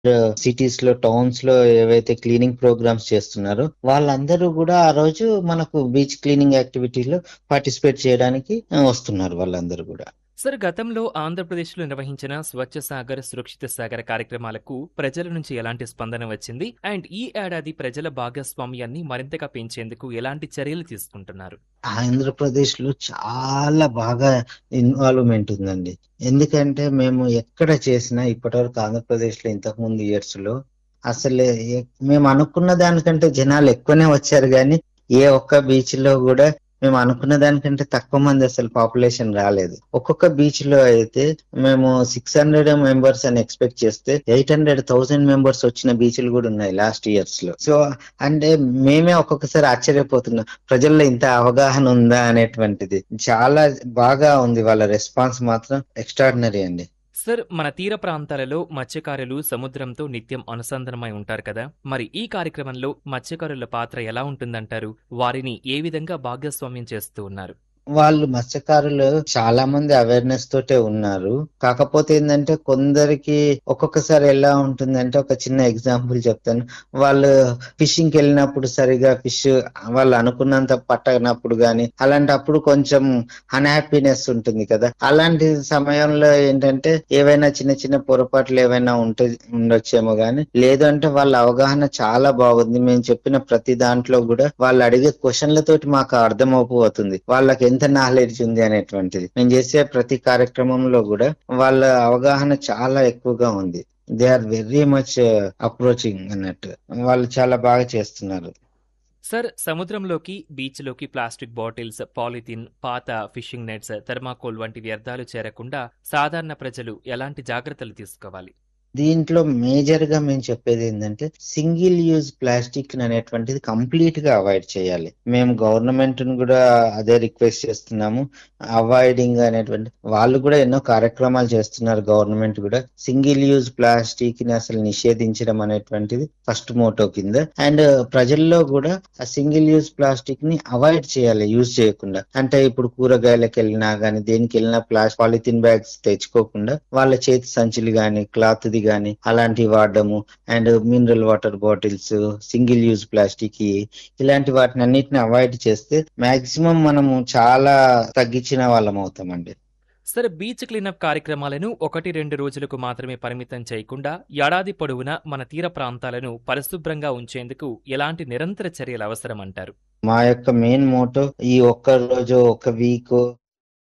cities లో towns లో ఏవైతే క్లీనింగ్ ప్రోగ్రామ్స్ చేస్తున్నారో వాళ్ళందరూ కూడా ఆ రోజు మనకు బీచ్ క్లీనింగ్ యాక్టివిటీలో పార్టిసిపేట్ చేయడానికి ఆ, వస్తున్నారు వాళ్ళందరూ కూడా సార్ గతంలో ఆంధ్రప్రదేశ్లో నిర్వహించిన స్వచ్ఛ సాగర్ సురక్షిత సాగర్ కార్యక్రమాలకు ప్రజల నుంచి ఎలాంటి స్పందన వచ్చింది అండ్ ఈ ఏడాది ప్రజల భాగస్వామ్యాన్ని మరింతగా పెంచేందుకు ఎలాంటి చర్యలు తీసుకుంటున్నారు ఆంధ్రప్రదేశ్ లో చాలా బాగా ఇన్వాల్వ్మెంట్ ఉందండి ఎందుకంటే మేము ఎక్కడ చేసినా ఇప్పటివరకు ఆంధ్రప్రదేశ్ లో ఇంతకు ముందు ఇయర్స్ లో అసలు ఏ- మేము అనుకున్న దానికంటే జనాలు ఎక్కువనే వచ్చారు కానీ ఏ ఒక్క బీచ్ లో కూడా మేము అనుకున్న దానికంటే తక్కువ మంది అసలు పాపులేషన్ రాలేదు ఒక్కొక్క బీచ్ లో అయితే మేము సిక్స్ హండ్రెడ్ మెంబర్స్ అని ఎక్స్పెక్ట్ చేస్తే ఎయిట్ హండ్రెడ్ థౌసండ్ మెంబర్స్ వచ్చిన బీచ్లు కూడా ఉన్నాయి లాస్ట్ ఇయర్స్ లో సో అంటే మేమే ఒక్కొక్కసారి ఆశ్చర్యపోతున్నాం ప్రజల్లో ఇంత అవగాహన ఉందా అనేటువంటిది చాలా బాగా ఉంది వాళ్ళ రెస్పాన్స్ మాత్రం ఎక్స్ట్రాడినరీ అండి సార్ మన తీర ప్రాంతాలలో మత్స్యకారులు సముద్రంతో నిత్యం అనుసంధానమై ఉంటారు కదా మరి ఈ కార్యక్రమంలో మత్స్యకారుల పాత్ర ఎలా ఉంటుందంటారు వారిని ఏ విధంగా భాగస్వామ్యం చేస్తూ ఉన్నారు వాళ్ళు మత్స్యకారులు చాలా మంది అవేర్నెస్ తోటే ఉన్నారు కాకపోతే ఏంటంటే కొందరికి ఒక్కొక్కసారి ఎలా ఉంటుందంటే ఒక చిన్న ఎగ్జాంపుల్ చెప్తాను వాళ్ళు ఫిషింగ్ కి వెళ్ళినప్పుడు సరిగా ఫిష్ వాళ్ళు అనుకున్నంత పట్టనప్పుడు గాని అలాంటప్పుడు కొంచెం అన్హ్యాపీనెస్ ఉంటుంది కదా అలాంటి సమయంలో ఏంటంటే ఏవైనా చిన్న చిన్న పొరపాట్లు ఏవైనా ఉంటే ఉండొచ్చేమో గానీ లేదంటే వాళ్ళ అవగాహన చాలా బాగుంది మేము చెప్పిన ప్రతి దాంట్లో కూడా వాళ్ళు అడిగే క్వశ్చన్లతోటి మాకు అర్థమైపోతుంది వాళ్ళకి ఎంత నాలెడ్జ్ ఉంది అనేటువంటిది మేము చేసే ప్రతి కార్యక్రమంలో కూడా వాళ్ళ అవగాహన చాలా ఎక్కువగా ఉంది they are very much approaching అన్నట్టు వాళ్ళు చాలా బాగా చేస్తున్నారు సార్ సముద్రంలోకి బీచ్లోకి ప్లాస్టిక్ బాటిల్స్ పాలిథిన్ పాత ఫిషింగ్ నెట్స్ థర్మాకోల్ వంటి వ్యర్థాలు చేరకుండా సాధారణ ప్రజలు ఎలాంటి జాగ్రత్తలు తీసుకోవాలి దీంట్లో మేజర్ గా మేము చెప్పేది ఏంటంటే సింగిల్ యూజ్ ప్లాస్టిక్ అనేటువంటిది కంప్లీట్ గా అవాయిడ్ చేయాలి మేము గవర్నమెంట్ ను కూడా అదే రిక్వెస్ట్ చేస్తున్నాము అవాయిడింగ్ అనేటువంటి వాళ్ళు కూడా ఎన్నో కార్యక్రమాలు చేస్తున్నారు గవర్నమెంట్ కూడా సింగిల్ యూజ్ ప్లాస్టిక్ ని అసలు నిషేధించడం అనేటువంటిది ఫస్ట్ మోటో కింద అండ్ ప్రజల్లో కూడా ఆ సింగిల్ యూజ్ ప్లాస్టిక్ ని అవాయిడ్ చేయాలి యూజ్ చేయకుండా అంటే ఇప్పుడు కూరగాయలకు వెళ్ళినా గానీ దేనికి వెళ్ళినా ప్లాస్ పాలిథిన్ బ్యాగ్స్ తెచ్చుకోకుండా వాళ్ళ చేతి సంచులు గాని క్లాత్ ది గాని అలాంటివి వాడడము and mineral water bottles single use plastic ఇలాంటి వాటిని అన్నిటిని అవాయిడ్ చేస్తే మాక్సిమం మనము చాలా తగ్గించిన వాళ్ళం అవుతామండి సార్ బీచ్ క్లీనప్ కార్యక్రమాలను ఒకటి రెండు రోజులకు మాత్రమే పరిమితం చేయకుండా ఏడాది పొడవునా మన తీర ప్రాంతాలను పరిశుభ్రంగా ఉంచేందుకు ఎలాంటి నిరంతర చర్యలు అవసరం అంటారు మా యొక్క మెయిన్ మోటో ఈ ఒక్క రోజు ఒక వీక్